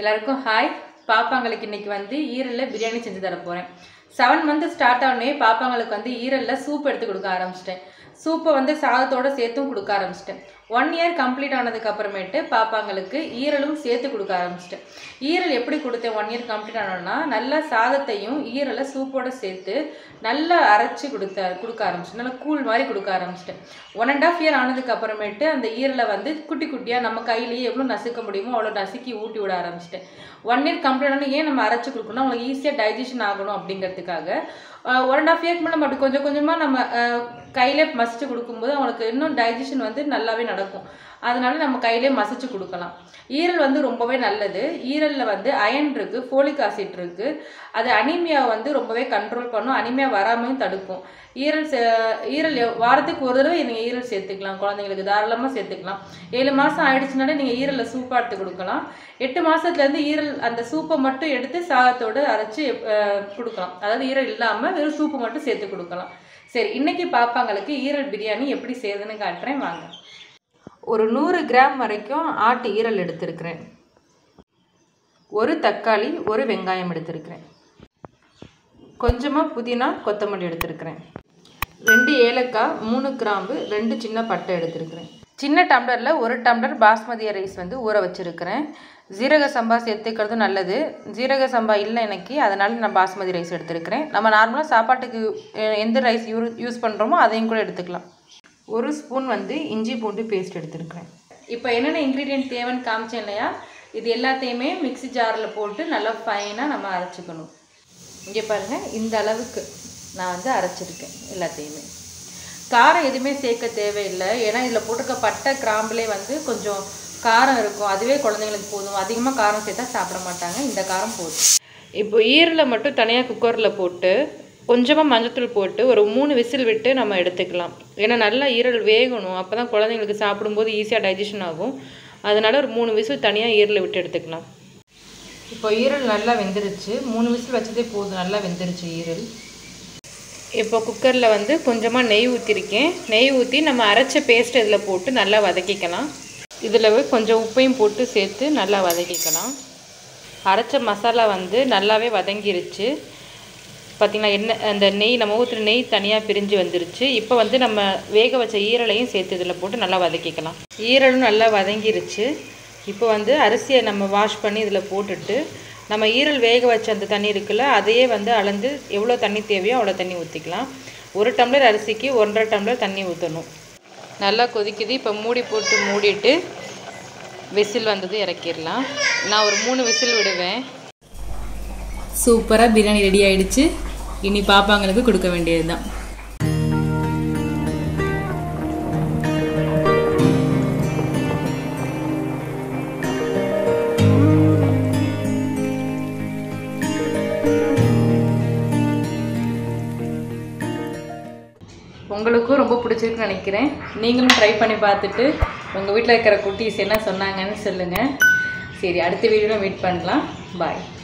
எல்லாருக்கும் ஹாய் பாப்பாங்களுக்கு இன்னைக்கு வந்து ஈரலில் பிரியாணி செஞ்சு தர போகிறேன் செவன் மந்த் ஸ்டார்ட் ஆனே பாப்பாங்களுக்கு வந்து ஈரலில் சூப் எடுத்து கொடுக்க ஆரம்பிச்சிட்டேன் சூப்பை வந்து சாதத்தோட சேர்த்தும் கொடுக்க ஆரம்பிச்சிட்டேன் ஒன் இயர் கம்ப்ளீட் ஆனதுக்கு அப்புறமேட்டு பாப்பாங்களுக்கு ஈரலும் சேர்த்து கொடுக்க ஆரம்பிச்சிட்டேன் ஈரல் எப்படி கொடுத்தேன் ஒன் இயர் கம்ப்ளீட் ஆனோன்னா நல்லா சாதத்தையும் ஈரலை சூப்போட சேர்த்து நல்லா அரைச்சி கொடுத்த கொடுக்க ஆரம்பிச்சிட்டேன் நல்லா கூழ் மாதிரி கொடுக்க ஆரம்பிச்சிட்டேன் ஒன் அண்ட் ஆஃப் இயர் ஆனதுக்கு அப்புறமேட்டு அந்த ஈரலை வந்து குட்டி குட்டியாக நம்ம கையிலேயே எவ்வளோ நசுக்க முடியுமோ அவ்வளோ நசுக்கி ஊட்டி விட ஆரம்பிச்சிட்டேன் ஒன் இயர் கம்ப்ளீட் ஆனால் ஏன் நம்ம அரைச்சி கொடுக்கணும் அவங்களுக்கு ஈஸியாக டைஜஷன் ஆகணும் அப்படிங்கிறதுக்காக ஒன் அண்ட் ஆஃப் இயர்க்கு மேலே நம்ம அப்படி கொஞ்சம் கொஞ்சமாக நம்ம அஹ், கையிலே மசிச்சு கொடுக்கும்போது அவங்களுக்கு இன்னும் டைஜஷன் வந்து நல்லாவே நடக்கும் அதனால நம்ம கையிலே மசிச்சு கொடுக்கலாம் ஈரல் வந்து ரொம்பவே நல்லது ஈரலில் வந்து அயன் இருக்குது ஃபோலிக் ஆசிட் இருக்குது அது அனிமியாவை வந்து ரொம்பவே கண்ட்ரோல் பண்ணும் அனிமியா வராமையும் தடுக்கும் ஈரல் சே ஈரல் எவ்- வாரத்துக்கு ஒரு தடவை நீங்கள் ஈரல் சேர்த்துக்கலாம் குழந்தைங்களுக்கு தாராளமாக சேர்த்துக்கலாம் ஏழு மாதம் ஆயிடுச்சுனாலே நீங்கள் ஈரலில் சூப்பாக எடுத்து கொடுக்கலாம் எட்டு மாதத்துலேருந்து ஈரல் அந்த சூப்பை மட்டும் எடுத்து சாதத்தோடு அரைச்சி அஹ், கொடுக்கலாம் அதாவது ஈரல் இல்லாமல் வெறும் சூப்பு மட்டும் சேர்த்து கொடுக்கலாம் சரி இன்னைக்கு பாப்பாங்களுக்கு ஈரல் பிரியாணி எப்படி செய்யுதுன்னு காட்டுறேன் வாங்க ஒரு நூறு கிராம் வரைக்கும் ஆட்டு ஈரல் எடுத்திருக்கிறேன் ஒரு தக்காளி ஒரு வெங்காயம் எடுத்திருக்கிறேன் கொஞ்சமாக புதினா கொத்தமல்லி எடுத்திருக்கிறேன் ரெண்டு ஏலக்காய் மூணு கிராம்பு ரெண்டு சின்ன பட்டை எடுத்திருக்கிறேன் சின்ன டம்ளரில் ஒரு டம்ளர் பாஸ்மதி ரைஸ் வந்து ஊற வச்சுருக்கிறேன் ஜீரக சம்பா சேர்த்துக்கிறது நல்லது ஜீரக சம்பா இல்லை எனக்கு அதனால் நான் பாஸ்மதி ரைஸ் எடுத்திருக்கிறேன் நம்ம நார்மலாக சாப்பாட்டுக்கு அஹ், எந்த ரைஸ் யூ யூஸ் பண்ணுறோமோ அதையும் கூட எடுத்துக்கலாம் ஒரு ஸ்பூன் வந்து இஞ்சி பூண்டு பேஸ்ட் எடுத்திருக்கிறேன் இப்போ என்னென்ன இன்க்ரீடியன்ட் தேவைன்னு காமிச்சேன் இல்லையா இது எல்லாத்தையுமே மிக்ஸி ஜாரில் போட்டு நல்லா ஃபைனாக நம்ம அரைச்சிக்கணும் இங்கே பாருங்கள் இந்த அளவுக்கு நான் வந்து அரைச்சிருக்கேன் எல்லாத்தையுமே காரம் எதுவுமே சேர்க்க தேவையில்லை ஏன்னா இதில் போட்டிருக்க பட்டை கிராம்புலே வந்து கொஞ்சம் காரம் இருக்கும் அதுவே குழந்தைங்களுக்கு போதும் அதிகமாக காரம் சேர்த்தா சாப்பிட மாட்டாங்க இந்த காரம் போதும் இப்போ ஈரலை மட்டும் தனியாக குக்கரில் போட்டு கொஞ்சமாக மஞ்சத்தூள் போட்டு ஒரு மூணு விசில் விட்டு நம்ம எடுத்துக்கலாம் ஏன்னா நல்லா ஈரல் வேகணும் அப்போ தான் குழந்தைங்களுக்கு சாப்பிடும்போது ஈஸியாக டைஜஷன் ஆகும் அதனால ஒரு மூணு விசில் தனியாக ஈரலை விட்டு எடுத்துக்கலாம் இப்போ ஈரல் நல்லா வெந்துருச்சு மூணு விசில் வச்சதே போதும் நல்லா வெந்துருச்சு ஈரல் இப்போ குக்கரில் வந்து கொஞ்சமாக நெய் ஊற்றிருக்கேன் நெய் ஊற்றி நம்ம அரைச்ச பேஸ்ட் இதில் போட்டு நல்லா வதக்கிக்கலாம் இதில் கொஞ்சம் உப்பையும் போட்டு சேர்த்து நல்லா வதக்கிக்கலாம் அரைச்ச மசாலா வந்து நல்லாவே வதங்கிருச்சு பார்த்திங்கன்னா எண்ணெய் அந்த நெய் நம்ம ஊற்றுற நெய் தனியாக பிரிஞ்சு வந்துருச்சு இப்போ வந்து நம்ம வேக வச்ச ஈரலையும் சேர்த்து இதில் போட்டு நல்லா வதக்கிக்கலாம் ஈரலும் நல்லா வதங்கிருச்சு இப்போ வந்து அரிசியை நம்ம வாஷ் பண்ணி இதில் போட்டுட்டு நம்ம ஈரல் வேக வச்ச அந்த தண்ணி இருக்குல்ல அதையே வந்து அளந்து எவ்வளோ தண்ணி தேவையோ அவ்வளோ தண்ணி ஊற்றிக்கலாம் ஒரு டம்ளர் அரிசிக்கு ஒன்றரை டம்ளர் தண்ணி ஊற்றணும் நல்லா கொதிக்குது இப்போ மூடி போட்டு மூடிட்டு விசில் வந்தது இறக்கிடலாம் நான் ஒரு மூணு விசில் விடுவேன் சூப்பராக பிரியாணி ரெடி ஆயிடுச்சு இனி பாப்பாங்களுக்கு கொடுக்க வேண்டியதுதான் உங்களுக்கும் ரொம்ப பிடிச்சிருக்குன்னு நினைக்கிறேன் நீங்களும் ட்ரை பண்ணி பார்த்துட்டு உங்கள் வீட்டில் இருக்கிற குட்டீஸ் என்ன சொன்னாங்கன்னு சொல்லுங்கள் சரி அடுத்த வீடியோவில் மீட் பண்ணலாம் பாய்